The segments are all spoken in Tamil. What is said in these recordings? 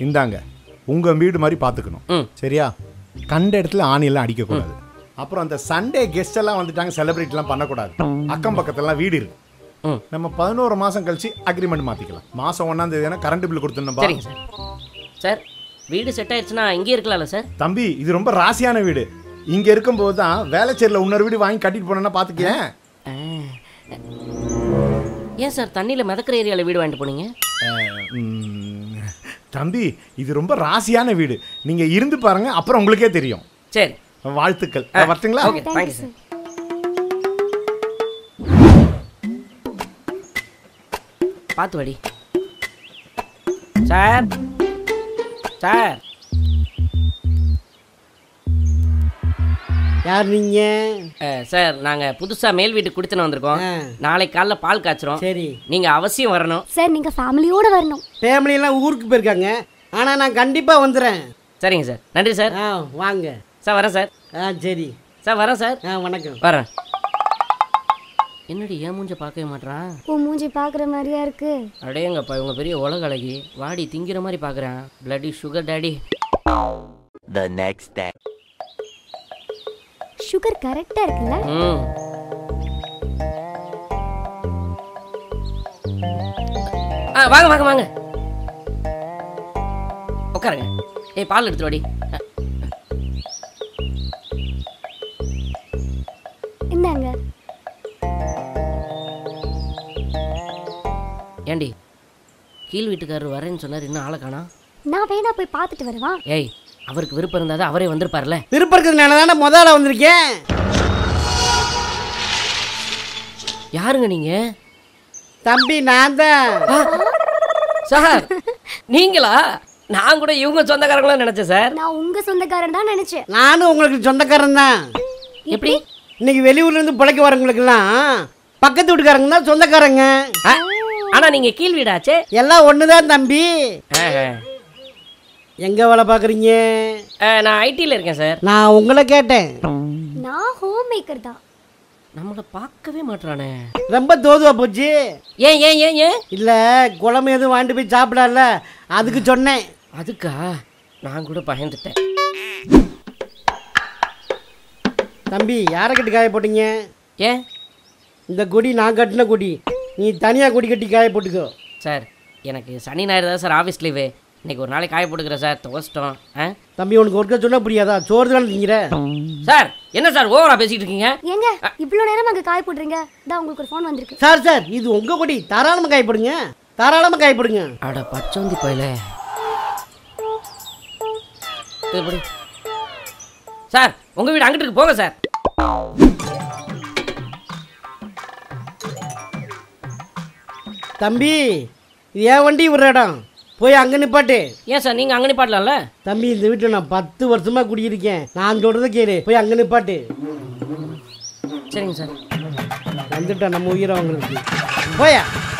இந்தாங்க உங்கள் வீடு மாதிரி பார்த்துக்கணும் ம். சரியா கண்ட இடத்துல ஆணியெல்லாம் அடிக்கக்கூடாது அப்புறம் அந்த சண்டே கெஸ்ட் எல்லாம் வந்துட்டாங்க செலிப்ரேட்லாம் பண்ணக்கூடாது அக்கம் பக்கத்துலலாம் வீடு இருக்கு ம். நம்ம பதினோரு மாதம் கழிச்சு அக்ரிமெண்ட் மாற்றிக்கலாம் மாதம் ஒன்றாம் தேதி கரண்ட் பில் கொடுத்துருந்தோம் சரிங்க சார் சார் வீடு செட் ஆயிடுச்சுன்னா இங்கே இருக்கலாம்ல சார் தம்பி இது ரொம்ப ராசியான வீடு இங்க இருக்கும்போது தான் வேலைச்சேரில் இன்னொரு வீடு வாங்கி கட்டிட்டு போனேன்னா பாத்துக்கேன் ஆ. ஏன் சார் தண்ணியில் மிதக்கிற ஏரியாவில் வீடு வாங்கிட்டு போனீங்க தம்பி இது ரொம்ப ராசியான வீடு நீங்க இருந்து பாருங்க அப்புறம் உங்களுக்கே தெரியும் சரி வாழ்த்துக்கள் வரட்டுங்களா ஓகே தேங்க்யூ சார் பார்த்து வடி சார் சார் யார் நீங்க அஹ், சார் நாங்கள் புதுசாக மேல் வீட்டுக்கு கொடுத்துன்னு வந்திருக்கோம் ஆ. நாளைக்கு காலைல பால் காய்ச்சிரும் சரி நீங்கள் அவசியம் வரணும் சார் நீங்க ஃபேமிலியோட வரணும் ஃபேமிலி எல்லாம் ஊருக்கு போயிருக்காங்க ஆனா நான் கண்டிப்பா வந்துடுறேன் சரிங்க சார் நன்றி சார் ஆ வாங்க சார் வரேன் சார் ஆ சரி சார் வரேன் சார் ஆ வணக்கம் வரேன் என்னடி ஏன் மூஞ்ச பார்க்கவே மாட்றான் உன் மூஞ்சி பாக்குற மாதிரியா இருக்கு அடேங்கப்பா இவங்க பெரிய உலக அழகி வாடி திங்கிற மாதிரி பார்க்குறேன் bloody sugar daddy The next day. Sugar கரெக்டா இருக்குல்ல ம் ஆ வாங்க வாங்க வாங்க உட்காருங்க ஏய் பால் எடுத்துட்டு வாடி அ, இந்தாங்க ஏண்டி கீழ் வீட்டுக்காரர் வரேன்னு சொன்னார் இன்னும் ஆளை காணோம் நான் வேணா போய் பார்த்துட்டு வரவா ஏய் அவருக்கு விருப்பம் இருந்தாதான் அவரே வந்திருப்பார்ல விருப்பம் இருக்கிறதுனால தானே முதல்ல வந்திருக்கேன் யாருங்க நீங்க தம்பி நான் தான் சார் நீங்களா நான் கூட இவங்க சொந்தக்காரங்களா நினைச்சேன் சார் நான் உங்க சொந்தக்காரன் தான் நினைச்சேன் நானும் உங்களுக்கு சொந்தக்காரன் தான் எப்படி இன்னைக்கு வெளியூர்ல இருந்து பிழைக்க வரவங்களுக்கெல்லாம் பக்கத்து வீட்டுக்காரங்க தான் சொந்தக்காரங்க ஆ, ஆனா நீங்க கீழ் வீடாச்சே எல்லாம் ஒன்று தான் தம்பி ஆஹா. எங்க வேலை பார்க்குறீங்க ஆ, நான் ஐடியில் இருக்கேன் சார் நான் உங்களை கேட்டேன் நான் ஹோம் மேக்கர் தான் நம்மளை பார்க்கவே மாட்றானே ரொம்ப தோதுவா போச்சு ஏன் ஏன் ஏன் ஏன் இல்லை குழம்பு எதுவும் வாங்கிட்டு போய் சாப்பிடல அதுக்கு சொன்னேன் அதுக்கா நான் கூட பயந்துட்டேன் தம்பி யாரை கட்டி காய போட்டீங்க ஏன் இந்த கொடி நான் கட்டின கொடி நீ தனியாக கொடி கட்டி காய போட்டுக்கோ சார் எனக்கு சனி ஞாயிறு தான் சார் ஆஃபீஸ் லீவு இன்னைக்கு ஒரு நாளைக்கு காய போட்டுக்கிறேன் சார் துவச்சிட்டோம் ஆ தம்பி உனக்கு ஒருக்க சொன்னா புரியாதா சோறு தான் திங்கிற சார் என்ன சார் ஓவரா பேசிட்டு இருக்கீங்க ஏங்க இவ்வளவு நேரம் அங்க காய போடுறீங்க தான் உங்களுக்கு ஒரு ஃபோன் வந்திருக்கு சார் சார் இது உங்க கொடி தாராளமாக காய போடுங்க தாராளமாக காய போடுங்க அட பச்சோந்தி போயில எப்படி சார் உங்க வீடு அங்கிட்டு இருக்கு போங்க சார் தம்பி இது ஏன் வண்டி விடுற இடம் போய் அங்கே நிப்பாட்டு ஏன் சார் நீங்க அங்கே நிப்பாட்டலாம்ல தம்பி இந்த வீட்டில் நான் பத்து வருஷமா குடியிருக்கேன் நான் சொல்றதை கேளு போய் அங்கே நிப்பாட்டு சரிங்க சார் வந்துட்டா நம்ம உயிரை அவங்களுக்கு போயா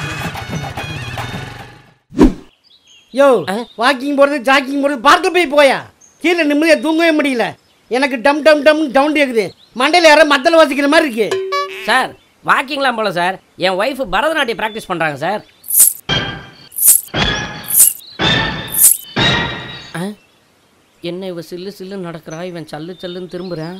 யோ வாக்கிங் போகிறது ஜாக்கிங் போகிறது பார்க்க போய் போயா கீழே நிம்மதியாக தூங்கவே முடியல எனக்கு டம் டம் டம் சவுண்ட் கேட்குது மண்டையில் யாரோ மத்தல வாசிக்கிற மாதிரி இருக்கு சார் வாக்கிங்லாம் போல சார் என் ஒய்ஃப் பரதநாட்டியம் ப்ராக்டிஸ் பண்ணுறாங்க சார் ஆ? என்ன இவ சில்லு சில்லு நடக்கிறா இவன் சல்லு சல்லுன்னு திரும்புறான்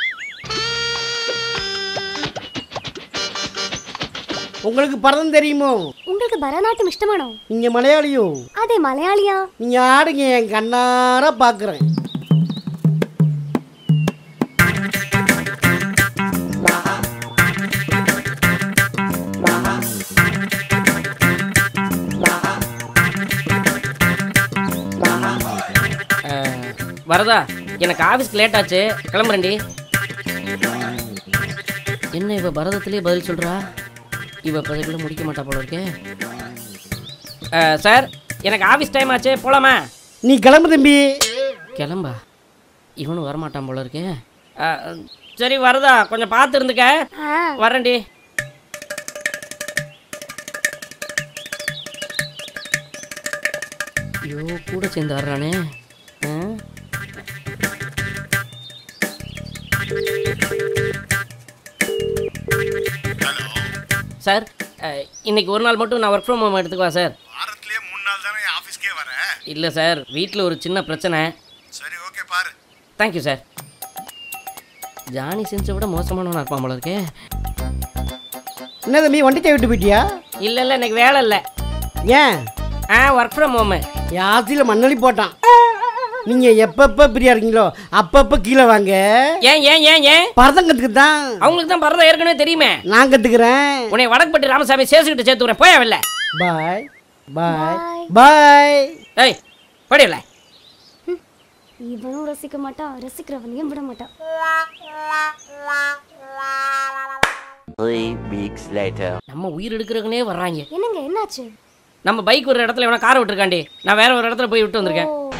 உங்களுக்கு பரதம் தெரியுமோ உங்களுக்கு பரதநாட்டியம் இஷ்டமானோ நீங்க மலையாளியோ அதே மலையாளியா நீங்க ஆடுங்க என் கண்ணார பார்க்குறேன் ஆ, வரதா எனக்கு ஆஃபீஸ்க்கு லேட் ஆச்சு கிளம்புறேன்டி என்ன இவ பரதத்திலே பதில் சொல்றா இவ பதவியில் முடிக்க மாட்டா போல இருக்கே ஆ, சார் எனக்கு ஆஃபீஸ் டைம் ஆச்சு போலாமா நீ கிளம்பு தம்பி கிளம்பா இவனும் வரமாட்டான் போல இருக்கே ஆ, சரி வரதா கொஞ்சம் பார்த்து இருந்துக்க ஆ வரேன்டி ஐயோ கூட சேர்ந்து வர்றானே ஆ? சார் அஹ், இன்னைக்கு ஒரு நாள் மட்டும் நான் ஒர்க் ஃப்ரம் ஹோம் எடுத்துக்குவா சார் வாரத்திலேயே மூணு நாள் தானே ஆஃபீஸ்க்கே வரேன் இல்லை சார் வீட்டில் ஒரு சின்ன பிரச்சனை சரி ஓகே பாரு தேங்க்யூ சார் ஜானி செஞ்ச விட மோசமானவனா இருப்பான் போல இருக்கே என்ன தம்பி வண்டி விட்டு போயிட்டியா இல்லை இல்லை எனக்கு வேலை இல்லை ஏன் ஆ ஒர்க் ஃப்ரம் ஹோமு யாத்தியில் மண்ணளி போட்டான் நீங்க எப்பப்ப ஃப்ரீயா இருக்கீங்களோ அப்பப்ப கீழே வாங்க ஏன் ஏன் ஏன் ஏன் பரதம் கத்துக்கு தான் அவங்களுக்கு தான் பரதம் ஏற்கனவே தெரியுமே நான் கத்துக்கிறேன் உன்னை வடக்குப்பட்டி ராமசாமி சேசுக்கிட்ட சேர்த்து விட்றேன் போயா வெளில பாய் பாய் Bye. பாய் ஏய் படியல இவனும் ரசிக்க மாட்டான் ரசிக்கிறவனையும் விட மாட்டான் Three weeks later. நம்ம உயிர் எடுக்கிறவனே வர்றாங்க என்னங்க என்னாச்சு நம்ம பைக் ஒரு இடத்துல இவனை காரை விட்டுருக்காண்டி நான் வேற ஒரு இடத்துல போய் விட்டு வந்திருக்கேன் ஓ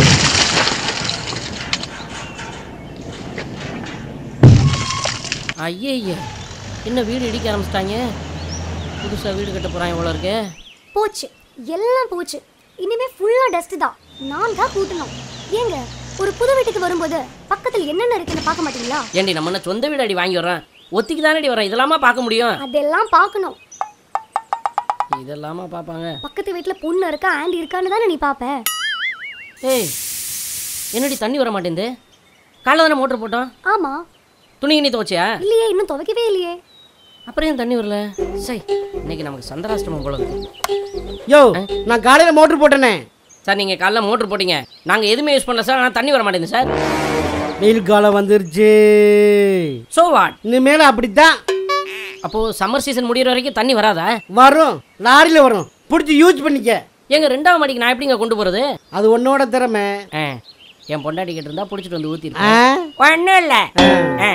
ஐயே ஐயே என்ன வீடு இடிக்க ஆரம்பிச்சிட்டாங்க புதுசாக வீடு கட்ட போகிறாங்க இவ்வளோ இருக்கே போச்சு எல்லாம் போச்சு இனிமே ஃபுல்லா டஸ்ட் தான் நான் தான் கூட்டணும் ஏங்க ஒரு புது வீட்டுக்கு வரும்போது பக்கத்துல என்னென்ன இருக்குன்னு பார்க்க மாட்டீங்களா ஏண்டி நம்ம என்ன சொந்த வீடு அடி வாங்கி வர்றேன் ஒத்திக்கு தானடி வரோம் இதெல்லாமா பார்க்க முடியும் அதெல்லாம் பார்க்கணும் இதெல்லாமா பார்ப்பாங்க பக்கத்து வீட்டுல பொண்ணு இருக்கா ஆண்டி இருக்கான்னு தானே நீ பாப்ப ஏய் என்னடி தண்ணி வர மாட்டேங்குது காலைல தானே மோட்டர் போட்டோம் ஆமா துணி நீ துவச்சியா இல்லையே இன்னும் துவைக்கவே இல்லையே அப்புறம் ஏன் தண்ணி வரல சரி இன்னைக்கு நமக்கு சந்திராஷ்டமம் போல இருக்கு யோ நான் காலையில மோட்டர் போட்டேனே சார் நீங்கள் காலைல மோட்டர் போட்டீங்க நாங்கள் எதுவுமே யூஸ் பண்ணல சார் ஆனால் தண்ணி வர மாட்டேங்குது சார் வெயில் காலம் வந்துருச்சு ஸோ வாட் இனிமேல அப்படித்தான் அப்போது சம்மர் சீசன் முடியிற வரைக்கும் தண்ணி வராதா வரும் லாரியில வரும் பிடிச்சி யூஸ் பண்ணிக்க எங்க ரெண்டாவது மாடிக்கு நான் எப்படிங்க கொண்டு போகிறது அது உன்னோட திறமை ஆ என் பொண்டாட்டி கிட்ட இருந்தா பிடிச்சிட்டு வந்து ஆ? ஊற்றிருக்கேன் ஒன்றும் இல்லை ஆ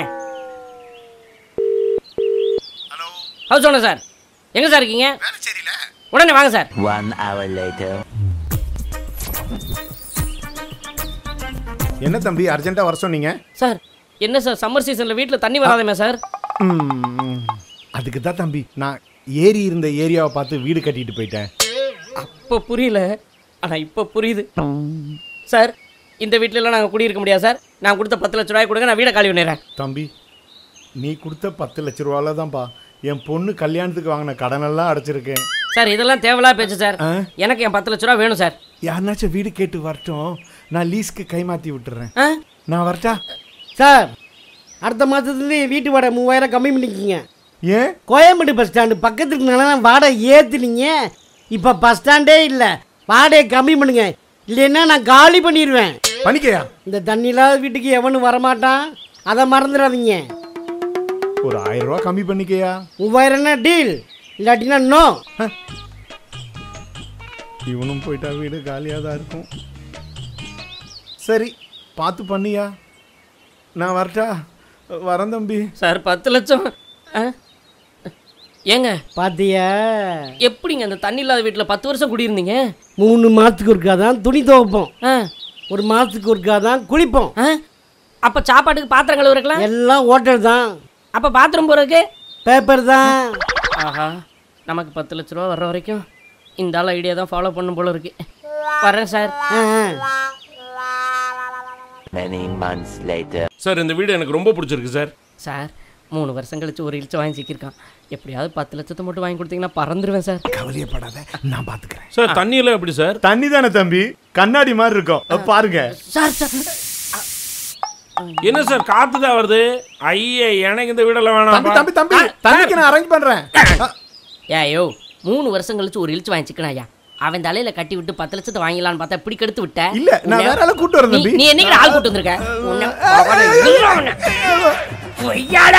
ஹவுஸ் ஓனர் சார் எங்கே சார் இருக்கீங்க உடனே வாங்க சார் One hour later. என்ன தம்பி அர்ஜென்ட்டாக வர சொன்னீங்க சார் என்ன சார் சம்மர் சீசனில் வீட்டில் தண்ணி வராதமே சார் ம், அதுக்கு தான் தம்பி நான் ஏரி இருந்த ஏரியாவை பார்த்து வீடு கட்டிட்டு போயிட்டேன் அப்போ புரியல ஆனால் இப்போ புரியுது சார் இந்த வீட்டிலலாம் நாங்கள் குடியிருக்க முடியாது சார் நான் கொடுத்த பத்து லட்ச ரூபாய் கொடுங்க நான் வீடை காலி பண்ணிடுறேன் தம்பி நீ கொடுத்த பத்து லட்ச ரூபால தான்ப்பா என் பொண்ணு கல்யாணத்துக்கு வாங்கின கடனெல்லாம் அடைச்சிருக்கேன் சார் இதெல்லாம் தேவையில்லா பேச்சு சார் ஆ? எனக்கு என் பத்து லட்ச ரூபா வேணும் சார் யாருனாச்சும் வீடு கேட்டு வரட்டும் நான் லீஸ்க்கு கை மாற்றி விட்டுறேன் ஆ நான் வரட்டா சார் அடுத்த மாதத்துலேருந்து வீட்டு வாடகை மூவாயிரம் கம்மி பண்ணிக்கிங்க ஏன் கோயம்பேடு பஸ் ஸ்டாண்டு பக்கத்துக்கு நல்லா வாடகை ஏற்றுனீங்க இப்போ பஸ் ஸ்டாண்டே இல்லை வாடகை கம்மி பண்ணுங்க இல்லைன்னா நான் காலி பண்ணிடுவேன் பண்ணிக்கையா இந்த தண்ணி இல்லாத வீட்டுக்கு எவனும் வரமாட்டான் அதை மறந்துடாதீங்க ஒரு ஆயிரம் ரூபா கம்மி பண்ணிக்கையா மூவாயிரம்னா டீல் இல்லாட்டினா நோ இவனும் போயிட்டா வீடு காலியாக தான் இருக்கும் சரி பார்த்து பண்ணியா நான் வரட்டா வரேன் தம்பி சார் பத்து லட்சம் ஆ? ஏங்க பாத்தியா எப்படிங்க அந்த தண்ணி இல்லாத வீட்டில் பத்து வருஷம் குடியிருந்தீங்க மூணு மாதத்துக்கு ஒருக்கா தான் துணி துவைப்போம் ஆ ஒரு மாதத்துக்கு ஒருக்கா தான் குளிப்போம் ஆ அப்போ சாப்பாட்டுக்கு பாத்திரம் கழுவுறக்கலாம் எல்லாம் ஹோட்டல் தான் அப்போ பாத்ரூம் போகிறதுக்கு பேப்பர் தான் ஆஹா நமக்கு பத்து லட்ச ரூபா வர்ற வரைக்கும் இந்த ஆள் ஐடியா தான் ஃபாலோ பண்ணும் போல இருக்கு வரேன் சார் ஆ, ஆ. Many months later. சார் இந்த வீடு எனக்கு ரொம்ப பிடிச்சிருக்கு சார் சார் மூணு வருஷம் கழிச்சு ஒரு இலிச்சம் வாங்கி சிக்கியிருக்கான் எப்படியாவது பத்து லட்சத்தை மட்டும் வாங்கி கொடுத்தீங்கன்னா பறந்துருவேன் சார் கவலையப்படாத நான் பார்த்துக்கிறேன் சார் தண்ணி எல்லாம் எப்படி சார் தண்ணி தானே தம்பி கண்ணாடி மாதிரி இருக்கும் பாருங்க சார் சார் என்ன சார் காத்து தான் வருது ஐயே எனக்கு இந்த வீடெல்லாம் தம்பி வேணாம் தம்பி தம்பி தண்ணிக்கு நான் அரேஞ்ச் பண்றேன் ஏயோ மூணு வருஷம் கழிச்சு ஒரு இலிச்சு வாங்கி சிக்கனா ஐயா அவன் தலையில கட்டி விட்டு பத்து லட்சத்தை வாங்கிடலான்னு பார்த்தா இப்படி கெடுத்து விட்ட இல்ல நான் வேற ஆளை கூட்டு வரேன் நீ தம்பி நீ என்னைக்கு ஆள் கூட்டு வந்திருக்க உன்னை அவனை வில்ல உன்னை. பொய்யாடா.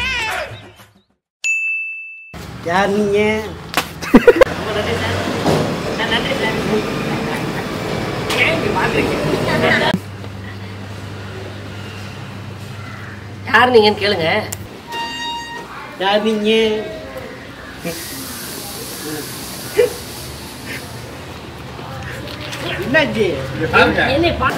யார் நீங்க யார் நீங்கன்னு கேளுங்க யார் நீங்க என்னாச்சு என்னை பா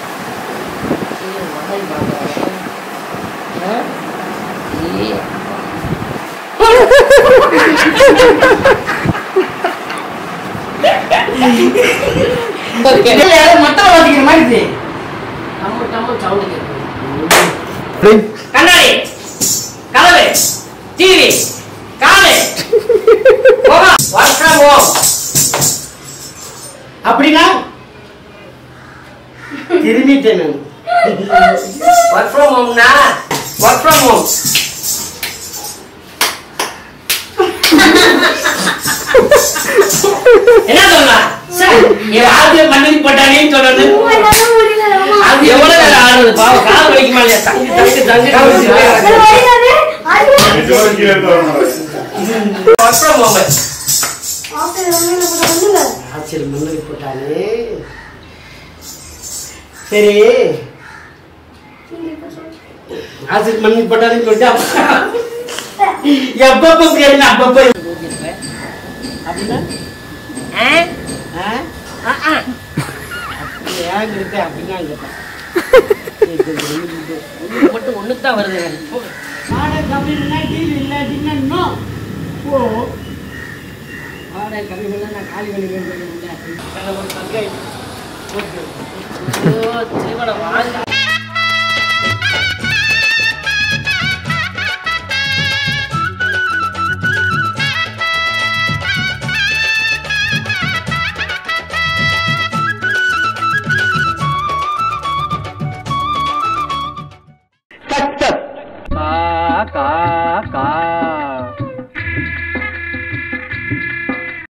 மத்தம் வாசிக்கிற மாதிரி இருக்கு. டம்மு டம்மு சவுண்டு கேட்குது கண்ணாடி கதவு டிவி காலு போகா ஒர்க் ஃப்ரம் ஹோம் அப்படின்னா திரும்பிட்டேன் நான் ஒர்க் ஃப்ரம் ஹோம்னா ஒர்க் ஃப்ரம் ஹோம் என்ன சொல்லலாம் சார் என் ஆதிய மண்ணில் போட்டானேன்னு சொல்லணும் அது எவ்வளவு நேரம் ஆடுறது பாவம் கால் வலிக்குமா இல்லையா தங்கு தங்கு தங்கு ஒர்க் ஃப்ரம் ஹோம் ஆச்சரிய மண்ணில் போட்டானே சரி ஆசிட் மண்ணில் போட்டானேன்னு சொல்லிட்டு எப்பப்போ பிரியாணி அப்பப்போ அப்படின்னா ஆ? ஆ? ஆ, ஆ. அப்படி ஏன் கேட்ட? அப்படின்னா கேட்டேன். ஒண்ணு மட்டும் ஒன்று தான் வருது எனக்கு போ. வாடகை கம்மி இல்லைன்னா deal இல்லாட்டின்னா no. போ. வாடகை கம்மி இல்லைன்னா நான் காலி பண்ணிக்கிறேன்னு சொல்லிவிட்டேன். அதில் ஒரு பங்காளி. ஓகே. ஓ, சீவனை வாங்க